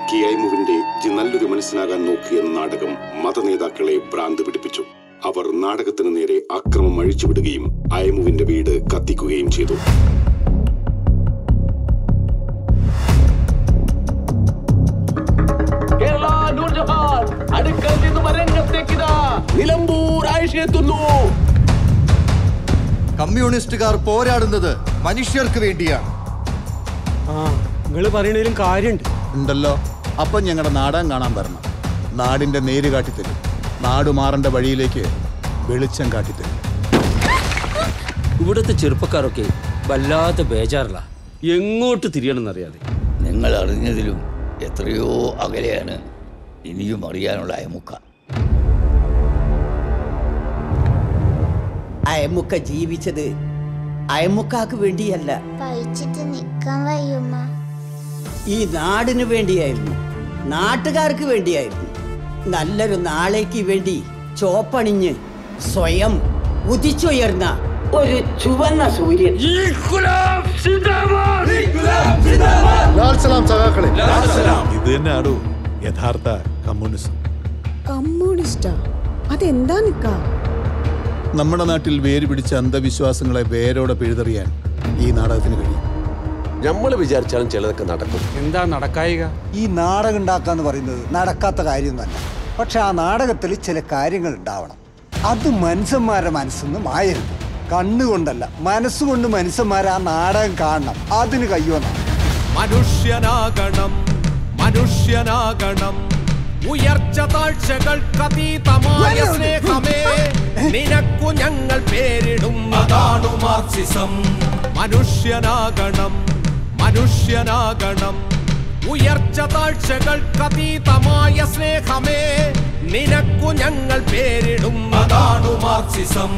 കി ഐമുവിന്റെ G നല്ലൊരു മനസ്സിനാകാൻ നോക്കിയ നാടകം മതനേതാക്കളെ ഭ്രാന്ത് പിടിപ്പിച്ചു അവർ നാടകത്തിന് നേരെ അക്രമം അഴിച്ചുവിടുകയും അയമുവിന്റെ വീട് കത്തിക്കുകയും ചെയ്തു കേരള നൂർജഹാൻ അടുക്കൽ നിന്നും അരങ്ങത്തേക്കിതാ നിലമ്പൂർ ആയിഷ എത്തുന്നു കമ്മ്യൂണിസ്റ്റുകാർ പോരാടുന്നത് മനുഷ്യർക്ക് വേണ്ടിയാണ് ആ നിങ്ങൾ പറയണതിലും കാര്യമുണ്ട് ഉണ്ടല്ലോ അപ്പം ഞങ്ങളുടെ നാടകം കാണാൻ വരണം നാടിന്റെ നേര് കാട്ടിത്തരും നാട് മാറേണ്ട വഴിയിലേക്ക് വെളിച്ചം കാട്ടിത്തരും ഇവിടുത്തെ ചെറുപ്പക്കാരൊക്കെ വല്ലാത്ത ബേജാറില്ല എങ്ങോട്ട് തിരിയണമെന്നറിയാതെ നിങ്ങൾ അറിഞ്ഞതിലും എത്രയോ അകലെയാണ് ഇനിയും അറിയാനുള്ള അയമുക്ക അയമുക്ക ജീവിച്ചത് അയമുക്കാക്ക് വേണ്ടിയല്ല പഴിച്ചിട്ട് നിക്കാൻ വയ്യുമ്മ ഈ നാടിന് വേണ്ടിയായിരുന്നു നാട്ടുകാർക്ക് വേണ്ടിയായിരുന്നു നല്ലൊരു നാളേക്ക് വേണ്ടി ചോപ്പണിഞ്ഞ് സ്വയം ഉദിച്ചുയർന്ന ഒരു ചുവന്ന സൂര്യൻ ലാൽ സലാം സഖാക്കളെ ഇത് തന്നെയാണോ യഥാർത്ഥ കമ്മ്യൂണിസം കമ്മ്യൂണിസ്റ്റാ അതെന്താ നിക്കാ നമ്മുടെ നാട്ടിൽ വേര് പിടിച്ച അന്ധവിശ്വാസങ്ങളെ വേരോടെ പിഴുതെറിയാൻ ഈ നാടകത്തിന് കഴിയും നമ്മൾ വിചാരിച്ചാലും ചിലതൊക്കെ നടക്കും എന്താ നടക്കായിക ഈ നാടകം ഉണ്ടാക്കാന്ന് പറയുന്നത് നടക്കാത്ത കാര്യമൊന്നുമല്ല പക്ഷെ ആ നാടകത്തിൽ ചില കാര്യങ്ങൾ ഉണ്ടാവണം അത് മനുഷ്യന്മാരുടെ മനസ്സൊന്നും ആയരുത് കണ്ണുകൊണ്ടല്ല മനസ്സുകൊണ്ട് മനുഷ്യന്മാർ ആ നാടകം കാണണം അതിന് കഴിയുമെന്നാണ് മനുഷ്യനാകണം മനുഷ്യനാകണം ഉയർച്ച താഴ്ചകൾക്കതീതമായ സ്നേഹമേ നിനക്കു ഞങ്ങൾ പേരിടും അതാണു മാർക്സിസം മനുഷ്യനാകണം മനുഷ്യനാകണം ഉയർച്ച താഴ്ചകൾക്കതീതമായ സ്നേഹമേ നിനക്കു ഞങ്ങൾ പേരിടും അതാണു മാർക്സിസം